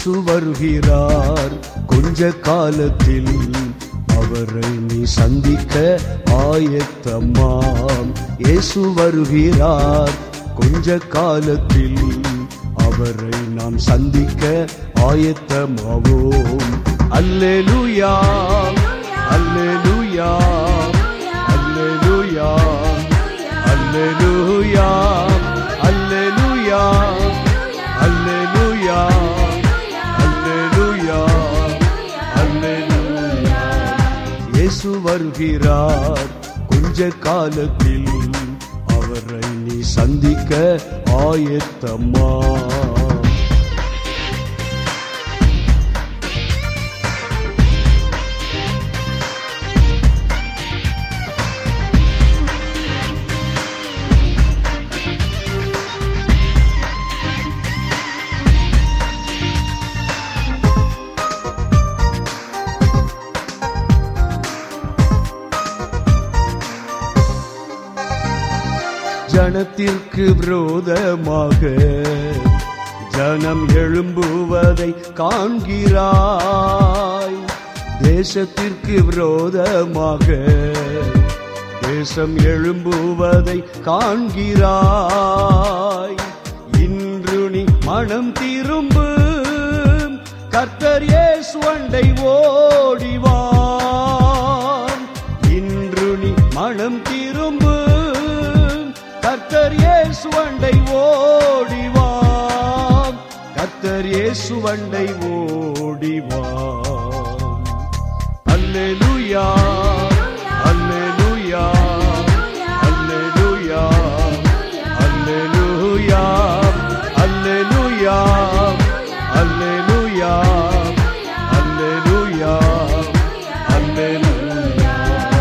இயேசு வருகிறார் கொஞ்ச காலத்தில் அவரை நீ சந்திக்க ஆயத்தமாம் இயேசு வருகிறார் கொஞ்ச காலத்தில் அவரை நாம் சந்திக்க ஆயத்தமாவோம் அல்லேலூயா அல்லேலூயா அல்லேலூயா அல்லேலூயா அல்லேலூயா அல்லேலூயா அல்லேலூயா அல்லேலூயா இயேசு வருகிறார் கொஞ்ச காலத்தில் அவரை நீ சந்திக்க ஆயத்தமா ஜனத்திற்கு விரோதமாக ஜனம் எழும்புவதை காண்கிறாய் தேசத்திற்கு விரோதமாக தேசம் எழும்புவதை காண்கிறாய் இன்று நீ மனம் திரும்பு கர்த்தர் இயேசுவண்டை ஓடிவான் இன்று நீ மனம் திரும்பு கர்த்தர் இயேசுவண்டை ஓடிவான் கர்த்தர் இயேசுவண்டை ஓடிவான் அல்லேலூயா அல்லேலூயா அல்லேலூயா அல்லேலூயா அல்லேலூயா அல்லேலூயா அல்லேலூயா அல்லேலூயா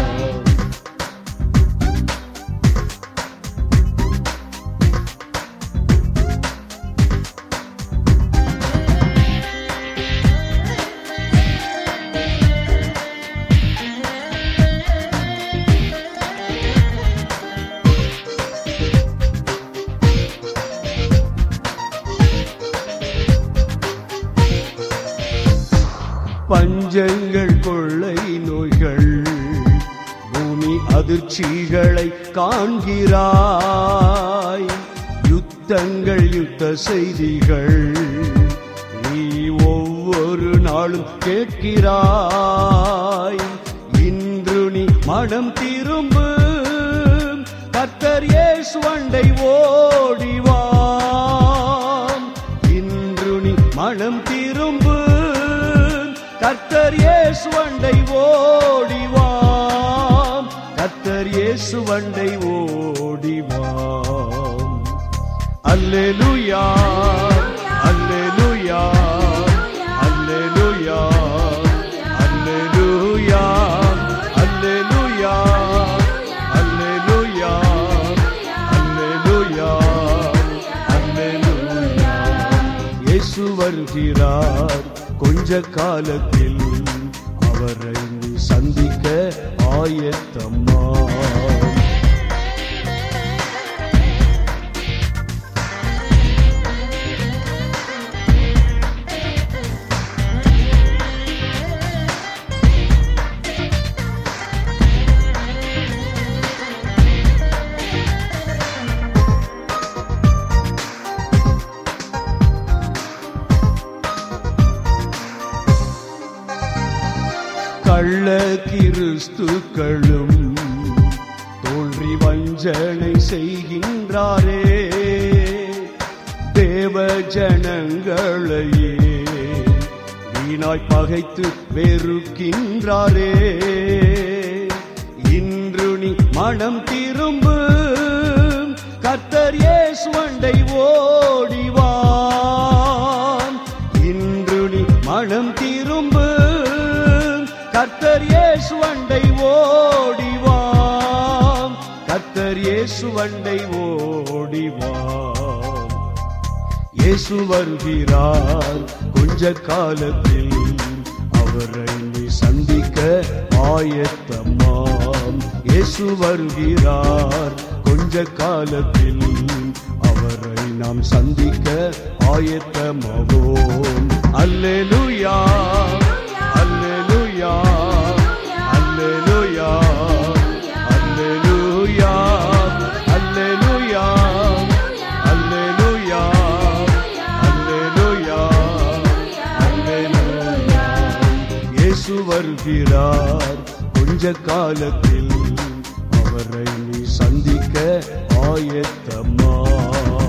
பஞ்சங்கள் கொள்ளை நோய்கள் பூமி அதிர்ச்சிகளை காண்கிறாய் யுத்தங்கள் யுத்த செய்திகள் நீ ஒவ்வொரு நாளும் கேட்கிறாய் இன்று நீ மனம் திரும்பு கர்த்தர் இயேசுவண்டை ஓடிவான் இன்று நீ மனம் திரும்பு கர்த்தர் இயேசுவண்டை ஓடிவாம் கர்த்தர் இயேசுவண்டை ஓடிவாம் அல்லேலூயா அல்லேலூயா அல்லேலூயா அல்லேலூயா அல்லேலூயா அல்லேலூயா அல்லேலூயா அல்லேலூயா இயேசு வருகிறார் கொஞ்ச காலத்தில் அவரை நீ சந்திக்க ஆயத்தம்மா கள்ள கிறிஸ்துக்களும் தோன்றி வஞ்சனை செய்கின்றாரே தேவ ஜனங்களையே வீணாய் பகைத்து வெறுக்கின்றாரே இன்று நீ மனம் திரும்பு கர்த்தர் இயேசுவண்டை ஓடிவான் இன்று நீ மனம் திரும்பு கர்த்தர் இயேசுவண்டை ஓடிவாம் கர்த்தர் இயேசுவண்டை ஓடிவாம் இயேசு வருகிறார் கொஞ்ச காலத்தில் அவரை நீ சந்திக்க ஆயத்தமாம் இயேசு வருகிறார் கொஞ்ச காலத்தில் அவரை நாம் சந்திக்க ஆயத்தமாவோம் அல்லேலூயா அல்லேலூயா அல்லேலூயா அல்லேலூயா அல்லேலூயா அல்லேலூயா அல்லேலூயா அல்லேலூயா இயேசு வருகிறார் கொஞ்ச காலத்தில் அவரை நீ சந்திக்க ஆயத்தமா